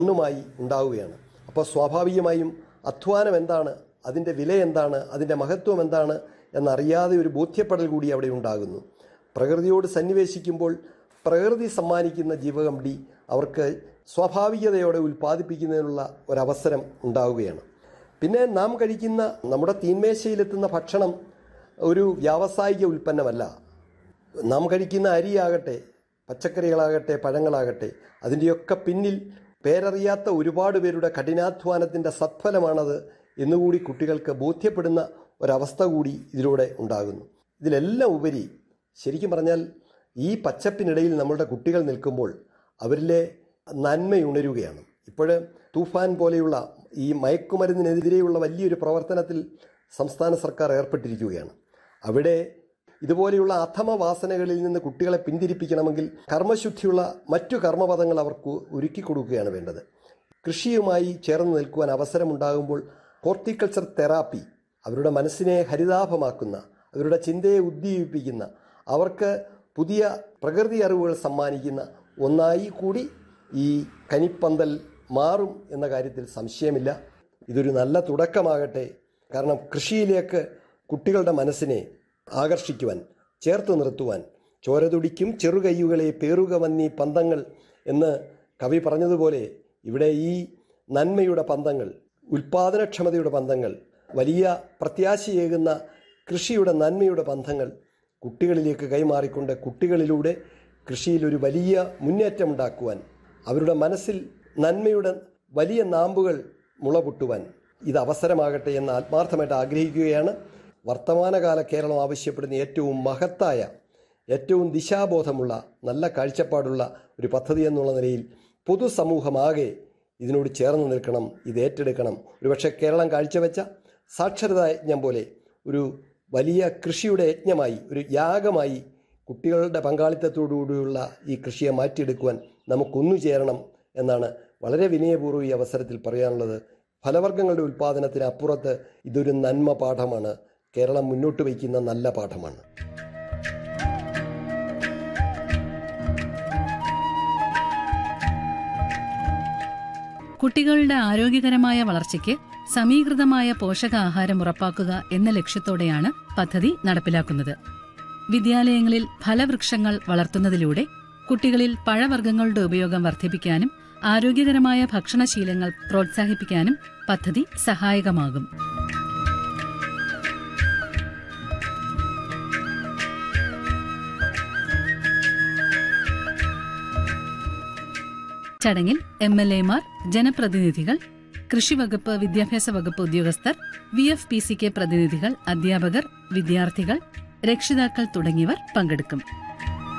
ഒന്നുമായി ഉണ്ടാവുകയാണ് അപ്പോൾ സ്വാഭാവികമായും അധ്വാനം എന്താണ് അതിൻ്റെ വില എന്താണ് അതിൻ്റെ മഹത്വം എന്താണ് എന്നറിയാതെ ഒരു ബോധ്യപ്പെടൽ കൂടി അവിടെ ഉണ്ടാകുന്നു പ്രകൃതിയോട് സന്നിവേശിക്കുമ്പോൾ പ്രകൃതി സമ്മാനിക്കുന്ന ജീവകം ഡി അവർക്ക് സ്വാഭാവികതയോടെ ഉൽപ്പാദിപ്പിക്കുന്നതിനുള്ള ഒരവസരം ഉണ്ടാവുകയാണ് പിന്നെ നാം കഴിക്കുന്ന നമ്മുടെ തീന്മേശയിലെത്തുന്ന ഭക്ഷണം ഒരു വ്യാവസായിക ഉൽപ്പന്നമല്ല നാം കഴിക്കുന്ന അരിയാകട്ടെ പച്ചക്കറികളാകട്ടെ പഴങ്ങളാകട്ടെ അതിൻ്റെയൊക്കെ പിന്നിൽ പേരറിയാത്ത ഒരുപാട് പേരുടെ കഠിനാധ്വാനത്തിൻ്റെ സത്ഫലമാണത് എന്നുകൂടി കുട്ടികൾക്ക് ബോധ്യപ്പെടുന്ന ഒരവസ്ഥ കൂടി ഇതിലൂടെ ഉണ്ടാകുന്നു ഇതിലെല്ലാം ഉപരി ശരിക്കും പറഞ്ഞാൽ ഈ പച്ചപ്പിനിടയിൽ നമ്മളുടെ കുട്ടികൾ നിൽക്കുമ്പോൾ അവരിലെ നന്മയുണരുകയാണ് ഇപ്പോൾ തൂഫാൻ പോലെയുള്ള ഈ മയക്കുമരുന്നിനെതിരെയുള്ള വലിയൊരു പ്രവർത്തനത്തിൽ സംസ്ഥാന സർക്കാർ ഏർപ്പെട്ടിരിക്കുകയാണ് അവിടെ ഇതുപോലെയുള്ള അധമവാസനകളിൽ നിന്ന് കുട്ടികളെ പിന്തിരിപ്പിക്കണമെങ്കിൽ കർമ്മശുദ്ധിയുള്ള മറ്റു കർമ്മപദങ്ങൾ അവർക്ക് ഒരുക്കി കൊടുക്കുകയാണ് വേണ്ടത് കൃഷിയുമായി ചേർന്ന് നിൽക്കുവാൻ അവസരമുണ്ടാകുമ്പോൾ ഹോർട്ടിക്കൾച്ചർ തെറാപ്പി അവരുടെ മനസ്സിനെ ഹരിതാഭമാക്കുന്ന അവരുടെ ചിന്തയെ ഉദ്ദീപിപ്പിക്കുന്ന അവർക്ക് പുതിയ പ്രകൃതി അറിവുകൾ സമ്മാനിക്കുന്ന ഒന്നായി കൂടി ഈ കനിപ്പന്തൽ മാറും എന്ന കാര്യത്തിൽ സംശയമില്ല ഇതൊരു നല്ല തുടക്കമാകട്ടെ കാരണം കൃഷിയിലേക്ക് കുട്ടികളുടെ മനസ്സിനെ ആകർഷിക്കുവാൻ ചേർത്ത് നിർത്തുവാൻ ചോരതുടിക്കും ചെറുകയ്യുകളെ പേറുക വന്നീ പന്തങ്ങൾ എന്ന് കവി പറഞ്ഞതുപോലെ ഇവിടെ ഈ നന്മയുടെ പന്തങ്ങൾ ഉൽപാദനക്ഷമതയുടെ പന്തങ്ങൾ വലിയ പ്രത്യാശയേകുന്ന കൃഷിയുടെ നന്മയുടെ ബന്ധങ്ങൾ കുട്ടികളിലേക്ക് കൈമാറിക്കൊണ്ട് കുട്ടികളിലൂടെ കൃഷിയിൽ ഒരു വലിയ മുന്നേറ്റമുണ്ടാക്കുവാൻ അവരുടെ മനസ്സിൽ നന്മയുടെ വലിയ നാമ്പുകൾ മുളപൊട്ടുവാൻ ഇത് അവസരമാകട്ടെ എന്ന് ആത്മാർത്ഥമായിട്ട് ആഗ്രഹിക്കുകയാണ് വർത്തമാനകാല കേരളം ആവശ്യപ്പെടുന്ന ഏറ്റവും മഹത്തായ ഏറ്റവും ദിശാബോധമുള്ള നല്ല കാഴ്ചപ്പാടുള്ള ഒരു പദ്ധതി എന്നുള്ള നിലയിൽ പൊതുസമൂഹമാകെ ഇതിനോട് ചേർന്ന് നിൽക്കണം ഇത് ഏറ്റെടുക്കണം ഒരുപക്ഷെ കേരളം കാഴ്ചവെച്ച സാക്ഷരതാ യജ്ഞം പോലെ ഒരു വലിയ കൃഷിയുടെ യജ്ഞമായി ഒരു യാഗമായി കുട്ടികളുടെ പങ്കാളിത്തത്തോടുകൂടിയുള്ള ഈ കൃഷിയെ മാറ്റിയെടുക്കുവാൻ നമുക്കൊന്നു ചേരണം എന്നാണ് വളരെ വിനയപൂർവ്വം ഈ അവസരത്തിൽ പറയാനുള്ളത് ഫലവർഗ്ഗങ്ങളുടെ ഉൽപ്പാദനത്തിന് അപ്പുറത്ത് ഇതൊരു നന്മ പാഠമാണ് കേരളം മുന്നോട്ട് വയ്ക്കുന്ന നല്ല പാഠമാണ് കുട്ടികളുടെ ആരോഗ്യകരമായ വളർച്ചയ്ക്ക് സമീകൃതമായ പോഷകാഹാരം ഉറപ്പാക്കുക എന്ന ലക്ഷ്യത്തോടെയാണ് പദ്ധതി നടപ്പിലാക്കുന്നത് വിദ്യാലയങ്ങളിൽ ഫലവൃക്ഷങ്ങൾ വളർത്തുന്നതിലൂടെ കുട്ടികളിൽ പഴവർഗ്ഗങ്ങളുടെ ഉപയോഗം വർദ്ധിപ്പിക്കാനും ആരോഗ്യകരമായ ഭക്ഷണശീലങ്ങൾ പ്രോത്സാഹിപ്പിക്കാനും പദ്ധതി സഹായകമാകും ചടങ്ങിൽ എം എൽ എമാർ ജനപ്രതിനിധികൾ കൃഷിവകുപ്പ് വിദ്യാഭ്യാസ വകുപ്പ് ഉദ്യോഗസ്ഥർ V F P C K പ്രതിനിധികൾ അധ്യാപകർ വിദ്യാർത്ഥികൾ രക്ഷിതാക്കൾ തുടങ്ങിയവർ പങ്കെടുക്കും